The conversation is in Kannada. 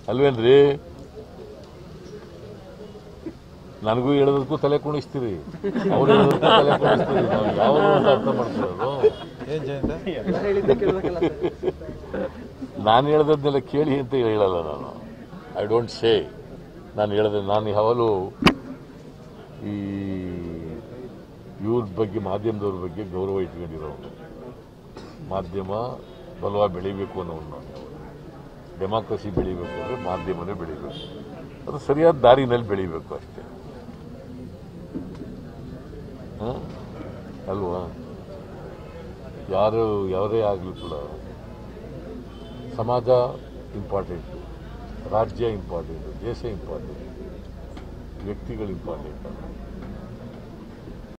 ಅಲ್ವೇನ್ರಿ ನನಗೂ ಹೇಳೋದಕ್ಕೂ ತಲೆ ಕುಣಿಸ್ತೀರಿ ಅವ್ರು ಹೇಳೋದಕ್ಕೂ ತಲೆ ಕುಣಿಸ್ತೀರಿ ನಾವು ಯಾವ ಅರ್ಥ ಮಾಡ್ಕೊಳ್ಳೋದು ಏನ್ ಜಯಂತ ಎಲ್ಲ ಹೇಳಿದ್ದೆ ಕೇಳಬೇಕಲ್ಲ ಸರ್ ನಾನು ಹೇಳ್ದನ್ನೆಲ್ಲ ಕೇಳಿ ಅಂತ ಹೇಳಲ್ಲ ನಾನು ಐ ಡೋಂಟ್ ಸೇ ನಾನು ಹೇಳಿದೆ ನಾನು ಯಾವಾಗಲೂ ಈ ಇವ್ರ ಬಗ್ಗೆ ಮಾಧ್ಯಮದವ್ರ ಬಗ್ಗೆ ಗೌರವ ಇಟ್ಕೊಂಡಿರೋನು ಮಾಧ್ಯಮ ಬಲವಾಗಿ ಬೆಳಿಬೇಕು ಅನ್ನೋನು ನಾನು ಡೆಮಾಕ್ರಸಿ ಬೆಳಿಬೇಕು ಅಂದರೆ ಮಾಧ್ಯಮನೇ ಬೆಳಿಬೇಕು ಅದು ಸರಿಯಾದ ದಾರಿನಲ್ಲಿ ಬೆಳಿಬೇಕು ಅಷ್ಟೇ ಹ? ಅಲ್ವಾ ಯಾರು ಯಾರೇ ಆಗಲಿ ಕೂಡ ಸಮಾಜ ಇಂಪಾರ್ಟೆಂಟು ರಾಜ್ಯ ಇಂಪಾರ್ಟೆಂಟು ದೇಶ ಇಂಪಾರ್ಟೆಂಟ್ ವ್ಯಕ್ತಿಗಳು ಇಂಪಾರ್ಟೆಂಟ್